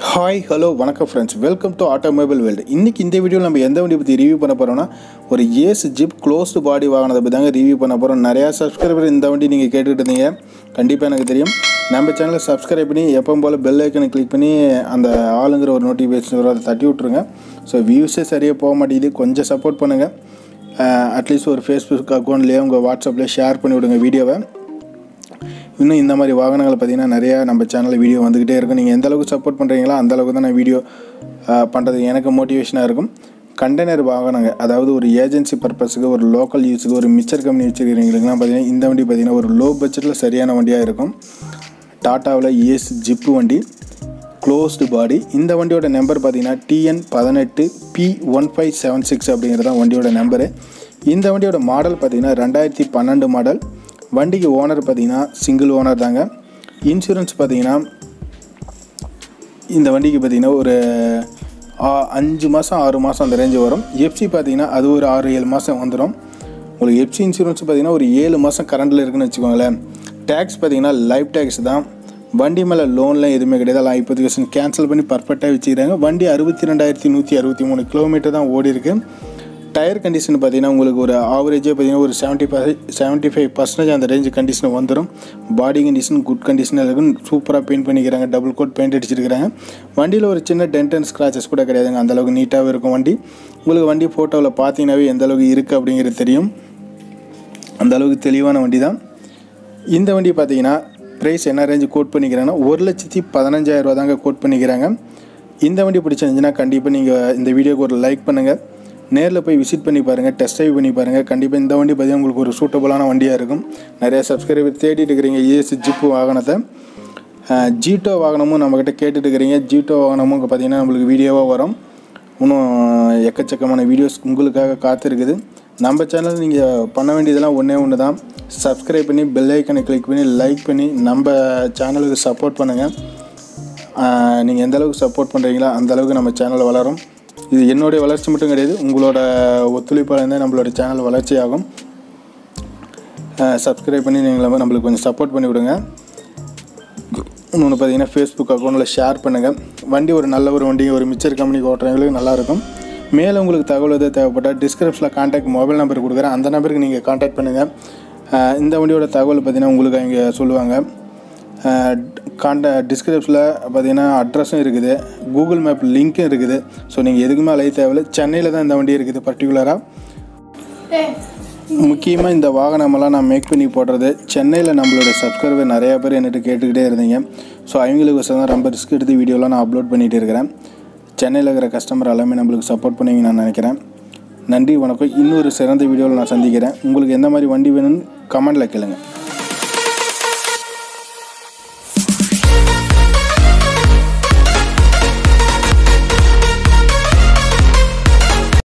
hi hello வணக்கம் friends welcome to automobile world இன்றைக்கி இந்த வீடியோவில் நம்ம எந்த வண்டி பற்றி ரிவ்யூ பண்ண போகிறோம்னா ஒரு ஏஸ் ஜிப் க்ளோஸ்டு பாடி வாங்கினதை பற்றி தாங்க ரிவ்யூ பண்ண போகிறோம் நிறையா சப்ஸ்கிரைபர் இந்த வண்டி நீங்கள் கேட்டுக்கிட்டு இருந்தீங்க கண்டிப்பாக எனக்கு தெரியும் நம்ம சேனலை சப்ஸ்கிரைப் பண்ணி எப்பவும் போல் பெல் ஐக்கனை கிளிக் பண்ணி அந்த ஆளுங்கிற ஒரு நோட்டிஃபிகேஷன் வரும் அதை தட்டி விட்ருங்க ஸோ வியூஸே சரியாக போக மாட்டேங்குது கொஞ்சம் சப்போர்ட் பண்ணுங்கள் அட்லீஸ்ட் ஒரு ஃபேஸ்புக் அக்கௌண்ட்லேயே உங்கள் வாட்ஸ்அப்லேயே ஷேர் பண்ணி விடுங்க வீடியோவை இன்னும் இந்த மாதிரி வாகனங்களை பார்த்தீங்கன்னா நிறையா நம்ம சேனலில் வீடியோ வந்துக்கிட்டே இருக்கும் நீங்கள் எந்த அளவுக்கு சப்போர்ட் பண்ணுறீங்களோ அந்த அளவுக்கு தான் நான் வீடியோ பண்ணுறது எனக்கு மோட்டிவேஷனாக இருக்கும் கண்டெய்னர் வாகனங்க அதாவது ஒரு ஏஜென்சி பர்பஸுக்கு ஒரு லோக்கல் யூஸுக்கு ஒரு மிச்சர் கம்பெனி வச்சுருக்கிறீங்களுக்குலாம் பார்த்தீங்கன்னா இந்த வண்டி பார்த்தீங்கன்னா ஒரு லோ பட்ஜெட்டில் சரியான வண்டியாக இருக்கும் டாட்டாவில் ஏஸ் ஜிப்பு வண்டி க்ளோஸ்டு பாடி இந்த வண்டியோட நம்பர் பார்த்தீங்கன்னா டிஎன் பதினெட்டு B one five seven six அப்படிங்கிறது தான் வண்டியோட நம்பரு இந்த வண்டியோட மாடல் பார்த்தீங்கன்னா ரெண்டாயிரத்தி பன்னெண்டு மாடல் வண்டிக்கு ஓனர் பார்த்தீங்கன்னா சிங்கிள் ஓனர் தாங்க இன்சூரன்ஸ் பார்த்தீங்கன்னா இந்த வண்டிக்கு பார்த்தீங்கன்னா ஒரு ஆ- அஞ்சு மாதம் ஆறு மாதம் அந்த ரேஞ்சு வரும் எஃப்சி பார்த்தீங்கன்னா அது ஒரு ஆறு ஏழு மாதம் வந்துடும் உங்களுக்கு எஃப்சி இன்சூரன்ஸ் பார்த்தீங்கன்னா ஒரு ஏழு மாதம் கரண்டில் இருக்குன்னு வச்சுக்கோங்களேன் டேக்ஸ் பார்த்தீங்கன்னா லைஃப் டேக்ஸ் தான் வண்டி மேலே லோன்லாம் எதுவுமே கிடையாது எல்லாம் ஐம்பது பர்சன்ட் கேன்சல் பண்ணி பர்ஃபெக்டாக வச்சுக்கிறாங்க வண்டி அறுபத்தி ரெண்டாயிரத்தி நூற்றி அறுபத்தி மூணு கிலோமீட்டர் தான் ஓடி இருக்கு டயர் கண்டிஷன் பார்த்தீங்கன்னா உங்களுக்கு ஒரு ஆவரேஜாக பார்த்தீங்கன்னா ஒரு seventy five seventy five percentage அந்த ரேஞ்சு கண்டிஷன் வந்துடும் பாடி கண்டிஷன் குட் கண்டிஷனில் இருக்கும் சூப்பராக பெயிண்ட் பண்ணிக்கிறாங்க டபுள் கோட் பெயிண்ட் அடிச்சிருக்கிறாங்க வண்டியில் ஒரு சின்ன டென்ட் அண்ட் ஸ்க்ராச்சஸ் கூட கிடையாதுங்க அந்தளவுக்கு நீட்டாகவே இருக்கும் வண்டி உங்களுக்கு வண்டி ஃபோட்டோவில் பார்த்தீங்கன்னாவே எந்த அளவுக்கு இருக்குது அப்படிங்கிறது தெரியும் அந்த அளவுக்கு தெளிவான வண்டி தான் இந்த வண்டி பார்த்தீங்கன்னா ப்ரைஸ் என்ன ரேஞ்சு கோட் பண்ணிக்கிறாங்கன்னா ஒரு லட்சத்தி பதினஞ்சாயிரம் ரூபா தாங்க கோட் பண்ணிக்கிறாங்க இந்த வண்டி பிடிச்சிருந்துச்சுன்னா கண்டிப்பாக நீங்கள் இந்த வீடியோக்கு ஒரு லைக் பண்ணுங்கள் நேரில் போய் விசிட் பண்ணி பாருங்கள் டெஸ்ட் ட்ரைவ் பண்ணி பாருங்கள் கண்டிப்பாக இந்த வண்டி பார்த்தீங்கன்னா உங்களுக்கு ஒரு சூட்டபுளான வண்டியாக இருக்கும் நிறைய சப்ஸ்கிரைபர் தேடிட்டு இருக்கிறீங்க ஏசி ஜிப்பு வாகனத்தை ஜீட்டோ வாகனமும் நம்மக்கிட்ட கேட்டுட்டு இருக்கிறீங்க ஜீட்டோ வாகனமும் இங்கே பார்த்தீங்கன்னா நம்மளுக்கு வீடியோவாக வரும் இன்னும் எக்கச்சக்கமான வீடியோஸ் உங்களுக்காக காத்திருக்குது நம்ம சேனல் நீங்கள் பண்ண வேண்டியதெல்லாம் ஒன்றே ஒன்று தான் சப்ஸ்கிரைப் பண்ணி பெல் ஐக்கனை கிளிக் பண்ணி லைக் பண்ணி நம்ம சேனலுக்கு சப்போர்ட் பண்ணுங்கள் நீங்கள் எந்த அளவுக்கு சப்போர்ட் பண்ணுறீங்களோ அந்த அளவுக்கு நம்ம சேனல் வளரும் இது என்னுடைய வளர்ச்சி மட்டும் கிடையாது உங்களோட ஒத்துழைப்பால் இருந்தால் நம்மளோட சேனல் வளர்ச்சி ஆகும் சப்ஸ்கிரைப் பண்ணி நீங்கள் நம்மளுக்கு கொஞ்சம் சப்போர்ட் பண்ணி விடுங்க இன்னொன்று பார்த்தீங்கன்னா ஃபேஸ்புக் அக்கௌண்ட்டில் ஷேர் பண்ணுங்கள் வண்டி ஒரு நல்ல ஒரு வண்டி ஒரு மிச்சர் கம்பெனிக்கு ஓட்டுறவங்களுக்கு நல்லாயிருக்கும் மேலே உங்களுக்கு தகவல் எதாவது தேவைப்பட்டால் டிஸ்கிரிப்ஷனில் கான்டாக்ட் மொபைல் நம்பர் கொடுக்குறேன் அந்த நம்பருக்கு நீங்கள் கான்டாக்ட் பண்ணுங்கள் அஹ் இந்த வண்டியோட தகவல் பார்த்தீங்கன்னா உங்களுக்கு இங்கே சொல்லுவாங்க கான்டா டிஸ்கிரிப்ஷனில் பார்த்தீங்கன்னா அட்ரஸும் இருக்குது கூகுள் மேப் லிங்க்கும் இருக்குது ஸோ நீங்கள் எதுக்குமே அலைய தேவையில்லை சென்னையில் தான் இந்த வண்டி இருக்குது பர்டிகுலராக முக்கியமாக இந்த வாகனமெல்லாம் நான் மேக் பண்ணி போடுறது சென்னையில் நம்மளோட சப்ஸ்கிரைபர் நிறையா பேர் என்கிட்ட கேட்டுக்கிட்டே இருந்தீங்க ஸோ அவங்களுக்கு தான் ரொம்ப ரிஸ்க் எடுத்து வீடியோலாம் நான் அப்லோட் பண்ணிகிட்டு இருக்கிறேன் சென்னையில் இருக்கிற கஸ்டமர் எல்லாமே நம்மளுக்கு சப்போர்ட் பண்ணுவீங்க நான் நினைக்கிறேன் நன்றி வணக்கம் இன்னொரு சிறந்த வீடியோவில் நான் சந்திக்கிறேன் உங்களுக்கு எந்த மாதிரி வண்டி வேணும்னு கமெண்டில் கேளுங்க